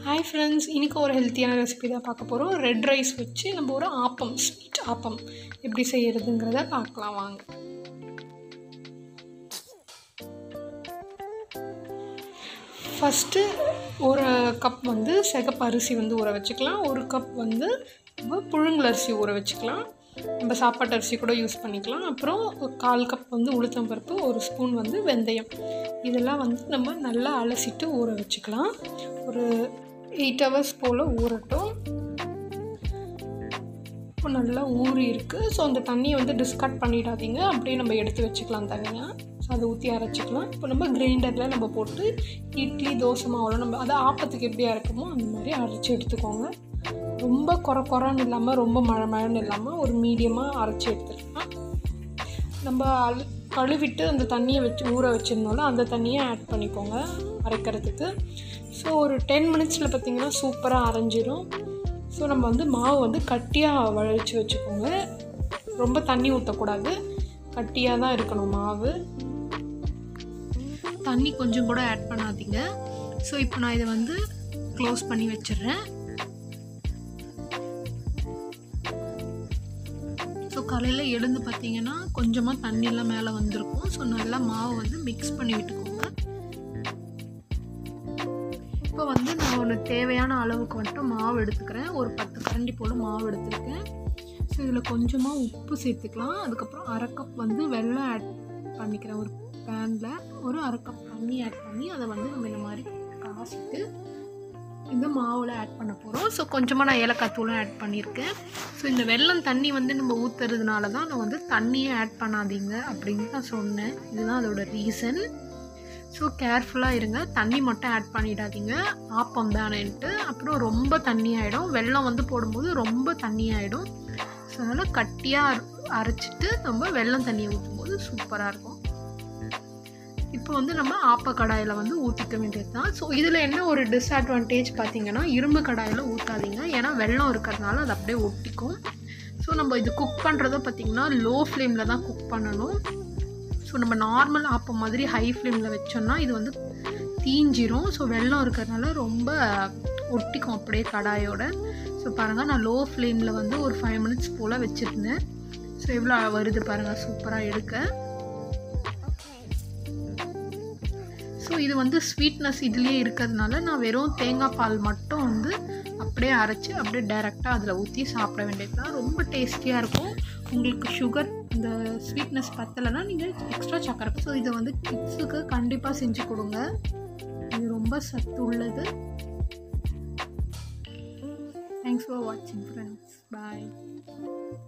hi friends இன்றைக்கி ஒரு ஹெல்த்தியான ரெசிபி தான் பார்க்க போகிறோம் ரெட் ரைஸ் வச்சு நம்ம ஒரு ஆப்பம் ஸ்வீட் ஆப்பம் எப்படி செய்கிறதுங்கிறத பார்க்கலாம் வாங்க ஃபஸ்ட்டு ஒரு கப் வந்து சிகப்பு அரிசி வந்து ஊற வச்சுக்கலாம் ஒரு கப் வந்து நம்ம புழுங்கல் அரிசி ஊற வச்சுக்கலாம் நம்ம சாப்பாட்டு அரிசி கூட யூஸ் பண்ணிக்கலாம் அப்புறம் ஒரு கால் கப் வந்து உளுத்தம் பருப்பு ஒரு ஸ்பூன் வந்து வெந்தயம் இதெல்லாம் வந்து நம்ம நல்லா அலசிட்டு ஊற வச்சுக்கலாம் ஒரு எயிட் ஹவர்ஸ் போல் ஊறட்டும் இப்போ நல்லா ஊறி இருக்குது ஸோ அந்த தண்ணியை வந்து டிஸ்கார்ட் பண்ணிடாதீங்க அப்படியே நம்ம எடுத்து வச்சுக்கலாம் தனியாக ஸோ அதை ஊற்றி அரைச்சிக்கலாம் இப்போ நம்ம கிரைண்டரில் நம்ம போட்டு இட்லி தோசை மாவுலாம் நம்ம அதை ஆப்பத்துக்கு எப்படி அரைக்குமோ அந்த மாதிரி அரைச்சி எடுத்துக்கோங்க ரொம்ப குறை குறைன்னு இல்லாமல் ரொம்ப மழை மழைன்னு இல்லாமல் ஒரு மீடியமாக அரைச்சி எடுத்துக்கலாம் நம்ம அழு கழுவிட்டு அந்த தண்ணியை வச்சு ஊற வச்சிருந்தோம்ல அந்த தண்ணியை ஆட் பண்ணிக்கோங்க அரைக்கிறதுக்கு ஸோ ஒரு டென் மினிட்ஸில் பார்த்திங்கன்னா சூப்பராக அரைஞ்சிரும் ஸோ நம்ம வந்து மாவு வந்து கட்டியாக வழிச்சு வச்சுக்கோங்க ரொம்ப தண்ணி ஊற்றக்கூடாது கட்டியாக தான் இருக்கணும் மாவு தண்ணி கொஞ்சம் கூட ஆட் பண்ணாதீங்க ஸோ இப்போ நான் இதை வந்து க்ளோஸ் பண்ணி வச்சிடுறேன் ஸோ காலையில் எழுந்து பார்த்தீங்கன்னா கொஞ்சமாக தண்ணியெல்லாம் மேலே வந்திருக்கும் ஸோ நல்லா மாவு வந்து மிக்ஸ் பண்ணி விட்டுக்கோங்க இப்போ வந்து நான் ஒரு தேவையான அளவுக்கு வந்துட்டு மாவு எடுத்துக்கிறேன் ஒரு பத்து கரண்டி போல் மாவு எடுத்துருக்கேன் ஸோ இதில் கொஞ்சமாக உப்பு சேர்த்துக்கலாம் அதுக்கப்புறம் அரை கப் வந்து வெள்ளம் ஆட் பண்ணிக்கிறேன் ஒரு பேனில் ஒரு அரை கப் தண்ணி ஆட் பண்ணி அதை வந்து நம்ம இந்த மாதிரி காசிட்டு இந்த மாவில் ஆட் பண்ண போகிறோம் ஸோ கொஞ்சமாக நான் ஏலக்காய் தூளும் ஆட் பண்ணியிருக்கேன் ஸோ இந்த வெள்ளம் தண்ணி வந்து நம்ம ஊற்றுறதுனால தான் நான் வந்து தண்ணியே ஆட் பண்ணாதீங்க அப்படின்னு நான் சொன்னேன் இதுதான் அதோட ரீசன் ஸோ கேர்ஃபுல்லாக இருங்க தண்ணி மட்டும் ஆட் பண்ணிடாதீங்க ஆப்பம் தானேன்ட்டு அப்புறம் ரொம்ப தண்ணி ஆகிடும் வெள்ளம் வந்து போடும்போது ரொம்ப தண்ணி ஆகிடும் ஸோ அதனால் கட்டியாக அரைச்சிட்டு நம்ம வெள்ளம் தண்ணியை ஊற்றும்போது சூப்பராக இருக்கும் இப்போ வந்து நம்ம ஆப்ப கடாயில் வந்து ஊற்றிக்க வேண்டியது தான் ஸோ இதில் என்ன ஒரு டிஸ்அட்வான்டேஜ் பார்த்தீங்கன்னா இரும்பு கடாயில் ஊற்றாதீங்க ஏன்னா வெள்ளம் இருக்கிறதுனால அது அப்படியே ஒட்டிக்கும் ஸோ நம்ம இது குக் பண்ணுறத பார்த்திங்கன்னா லோ ஃப்ளேமில் தான் குக் பண்ணணும் ஸோ நம்ம நார்மல் ஆப்பம் மாதிரி ஹை ஃப்ளேமில் வச்சோம்னா இது வந்து தீஞ்சிரும் ஸோ வெள்ளம் இருக்கிறதுனால ரொம்ப ஒட்டிக்கும் அப்படியே கடாயோட ஸோ பாருங்கள் நான் லோ ஃப்ளேமில் வந்து ஒரு ஃபைவ் மினிட்ஸ் போல் வச்சுருந்தேன் ஸோ எவ்வளோ வருது பாருங்கள் சூப்பராக எடுக்க ஸோ இது வந்து ஸ்வீட்னஸ் இதுலேயே இருக்கிறதுனால நான் வெறும் தேங்காய் பால் மட்டும் வந்து அப்படியே அரைச்சி அப்படியே டைரெக்டாக அதில் ஊற்றி சாப்பிட வேண்டியது தான் ரொம்ப டேஸ்டியாக இருக்கும் உங்களுக்கு சுகர் இந்த ஸ்வீட்னஸ் பத்தலைன்னா நீங்கள் எக்ஸ்ட்ரா சக்கரை ஸோ இதை வந்து கிட்ஸுக்கு கண்டிப்பாக செஞ்சு கொடுங்க இது ரொம்ப சத்து உள்ளது தேங்க்ஸ் ஃபார் வாட்சிங் ஃப்ரெண்ட்ஸ் பாய்